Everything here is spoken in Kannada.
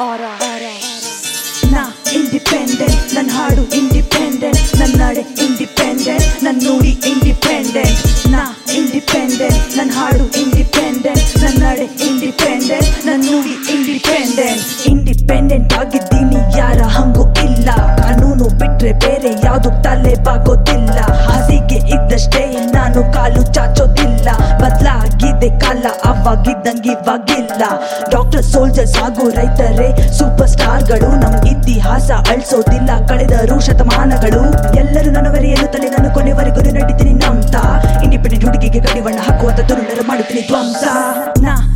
ಆರ ನಾ ಇಂಡಿಪೆಂಡೆಂಟ್ ನನ್ನ ಹಾಡು ಇಂಡಿಪೆಂಡೆಂಟ್ ನನ್ನ ನಡೆ ಇಂಡಿಪೆಂಡೆಂಟ್ ನನ್ನ ನುಡಿ ಇಂಡಿಪೆಂಡೆಂಟ್ ನಾ ಇಂಡಿಪೆಂಡೆಂಟ್ ನನ್ನ ಹಾಡು ಇಂಡಿಪೆಂಡೆಂಟ್ ನನ್ನ ನಡೆ ಇಂಡಿಪೆಂಡೆಂಟ್ ನನ್ನ ನುಡಿ ಇಂಡಿಪೆಂಡೆಂಟ್ ಇಂಡಿಪೆಂಡೆಂಟ್ ಆಗಿದ್ದೀನಿ ಯಾರ ಹಂಗೂ ಇಲ್ಲ ಕಾನೂನು ಬಿಟ್ರೆ ಬೇರೆ ಯಾವ್ದು ತಲೆ ಬಾಗೋದಿಲ್ಲ ಹಾಸಿಗೆ ಇದ್ದಷ್ಟೇ ನಾನು ಕಾಲು ಚಾಚೋದಿಲ್ಲ ಬದಲಾಗಿದೆ ಕಾಲ ಅವಾಗಿದ್ದಂಗೆ ಇವಾಗಿಲ್ಲ ಡಾಕ್ಟರ್ ಸೋಲ್ಜರ್ಸ್ ಹಾಗೂ ರೈತರೇ ಸೂಪರ್ ಸ್ಟಾರ್ಗಳು ನಮ್ ಇತಿಹಾಸ ಅಳ್ಸೋದಿಲ್ಲ ಕಳೆದರು ಶತಮಾನಗಳು ಎಲ್ಲರೂ ನನ್ನವರೇ ಎನ್ನುತ್ತಲೇ ನಾನು ಕೊನೆವರೆಗೂ ನಡೀತೀನಿ ನಮ್ತ ಇಂಡಿಪೆಂಡೆಂಟ್ ಹುಡುಗಿಗೆ ಕಡಿವಣ್ಣ ಹಾಕುವಂತ ತುರುಳರು ಮಾಡುತ್ತೀನಿ ಧ್ವಂಸ ನಾ